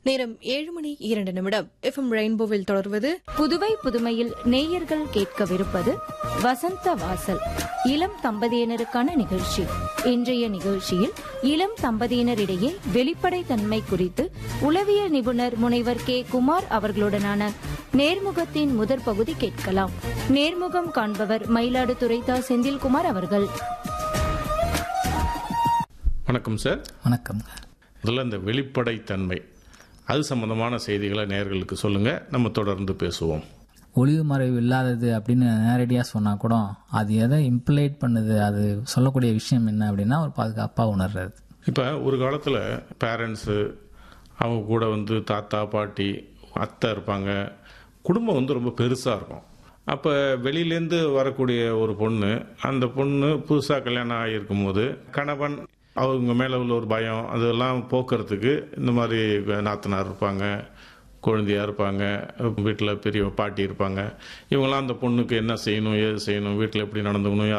நேரம் ஏழு மணி இரண்டு நிமிடம் எஃப்எம் ரெயின்போவில் தொடர்வது புதுவை புதுமையில் நேயர்கள் கேட்கவிருப்பது வசந்த வாசல் இளம் தம்பதியினருக்கான நிகழ்ச்சி இன்றைய நிகழ்ச்சியில் இளம் தம்பதியினரிடையே வெளிப்படைத்தன்மை குறித்து உளவியல் நிபுணர் முனைவர் கே குமார் அவர்களுடனான நேர்முகத்தின் முதற் பகுதி கேட்கலாம் நேர்முகம் காண்பவர் மயிலாடுதுறை தா செந்தில்குமார் அவர்கள் வணக்கம் சார் வணக்கம்ங்க முதல்ல இந்த வெளிப்படைத்தன்மை அது சம்பந்தமான செய்திகளை நேர்களுக்கு சொல்லுங்க நம்ம தொடர்ந்து பேசுவோம் ஒளிவு மறைவு இல்லாதது அப்படின்னு நேரடியாக சொன்னால் கூட அது எதை இம்ப்ளைட் பண்ணுது அது சொல்லக்கூடிய விஷயம் என்ன அப்படின்னா ஒரு பாதுகாப்பாக உணர்றது இப்போ ஒரு காலத்தில் பேரண்ட்ஸு அவங்க கூட வந்து தாத்தா பாட்டி அத்தை இருப்பாங்க குடும்பம் வந்து ரொம்ப பெருசாக இருக்கும் அப்போ வெளியிலேருந்து வரக்கூடிய ஒரு பொண்ணு அந்த பொண்ணு புதுசாக கல்யாணம் ஆகியிருக்கும் போது கணவன் அவங்க மேலே உள்ள ஒரு பயம் அதெல்லாம் போக்குறதுக்கு இந்த மாதிரி நாத்தனார் இருப்பாங்க குழந்தையா இருப்பாங்க வீட்டில் பெரிய பாட்டி இருப்பாங்க இவங்கெல்லாம் அந்த பொண்ணுக்கு என்ன செய்யணும் ஏது செய்யணும் வீட்டில் எப்படி நடந்துக்கணும்